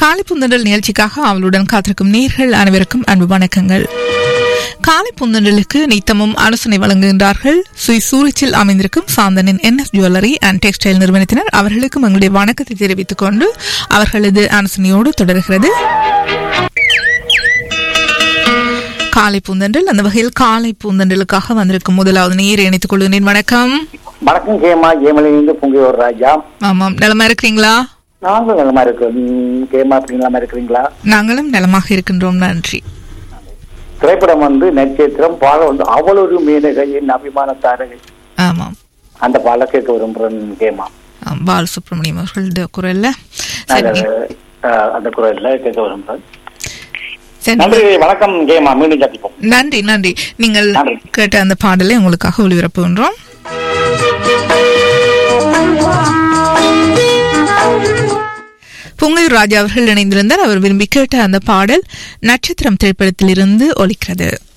காலை புந்தண்டல் நிகழ்ச்சிக்காக அவளுடன் காத்திருக்கும் நேர்கள் அனைவருக்கும் அன்பு வணக்கங்கள் காலை புந்தண்டலுக்கு நித்தமும் ஆலோசனை வழங்குகின்றார்கள் சுய் சூரிச்சில் அமைந்திருக்கும் சாந்தனின் என்எஸ் ஜுவல்லரி அண்ட் டெக்ஸ்டைல் நிறுவனத்தினர் அவர்களுக்கும் எங்களுடைய வணக்கத்தை தெரிவித்துக் கொண்டு அவர்களது ஆலோசனையோடு தொடர்கிறது காலை பூந்தண்டல் அந்த வகையில் காலை பூந்தண்டலுக்காக வந்திருக்கும் முதலாவது நேர் இணைத்துக் கொள்கிறேன் வணக்கம் வணக்கம் கேமா ஏமலிருந்து பொங்கியோர் ராஜா ஆமாம் நலமா இருக்கிறீங்களா நாங்களும் நலமா இருக்கோம் ம், கேமா அப்படி நலமா இருக்கிறீங்களா நாங்களும் நலமாக இருக்கின்றோம் நன்றி திரைப்படம் வந்து நட்சத்திரம் பாடம் வந்து அவள் ஒரு மேனகையின் அபிமான தாரகை ஆமாம் அந்த பாடலை கேட்க விரும்புறேன் கேமா ஆம், பால் சுப்பிரமணியம் அவர்களோட குரல்ல அந்த, சரி அஹ், அந்த குரல்ல கேட்க விரும்புறேன் சரி நன்றி வணக்கம் கேமா மீண்டும் சந்திப்போம் நன்றி நன்றி நீங்கள் நன்றி. கேட்ட அந்த பாடலை உங்களுக்காக ஒளிபரப்புகின்றோம் புங்கையூர் ராஜா அவர்கள் இணைந்திருந்தார் அவர் விரும்பி கேட்ட அந்த பாடல் நட்சத்திரம் திரைப்படத்திலிருந்து ஒலிக்கிறது